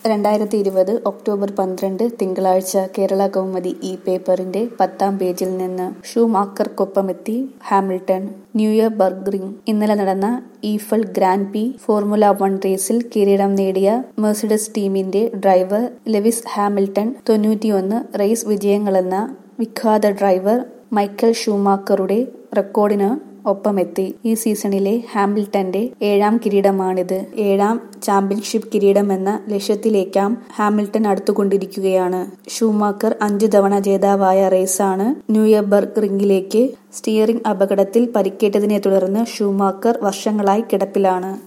രണ്ടായിരത്തി ഇരുപത് ഒക്ടോബർ പന്ത്രണ്ട് തിങ്കളാഴ്ച കേരള കൗമുദി ഈ പേപ്പറിന്റെ പത്താം പേജിൽ നിന്ന് ഷൂമാക്കർക്കൊപ്പമെത്തി ഹാമിൽട്ടൺ ന്യൂഇയർ ബർഗ്റിംഗ് ഇന്നലെ നടന്ന ഈഫൽ ഗ്രാൻഡ് പി ഫോർമുല വൺ റേസിൽ കിരീടം നേടിയ മെഴ്സിഡസ് ടീമിന്റെ ഡ്രൈവർ ലെവിസ് ഹാമിൽട്ടൺ തൊണ്ണൂറ്റിയൊന്ന് റേസ് വിജയങ്ങളെന്ന വിഖ്യാത ഡ്രൈവർ മൈക്കൽ ഷൂമാക്കറുടെ റെക്കോർഡിന് ഒപ്പമെത്തി ഈ സീസണിലെ ഹാമിൽട്ടന്റെ ഏഴാം കിരീടമാണിത് ഏഴാം ചാമ്പ്യൻഷിപ്പ് കിരീടമെന്ന ലക്ഷ്യത്തിലേക്കാം ഹാമിൽട്ടൺ അടുത്തുകൊണ്ടിരിക്കുകയാണ് ഷൂമാക്കർ അഞ്ചു തവണ ജേതാവായ റേസാണ് ന്യൂയർബർഗ് റിംഗിലേക്ക് സ്റ്റിയറിംഗ് അപകടത്തിൽ പരിക്കേറ്റതിനെ തുടർന്ന് ഷൂമാക്കർ വർഷങ്ങളായി കിടപ്പിലാണ്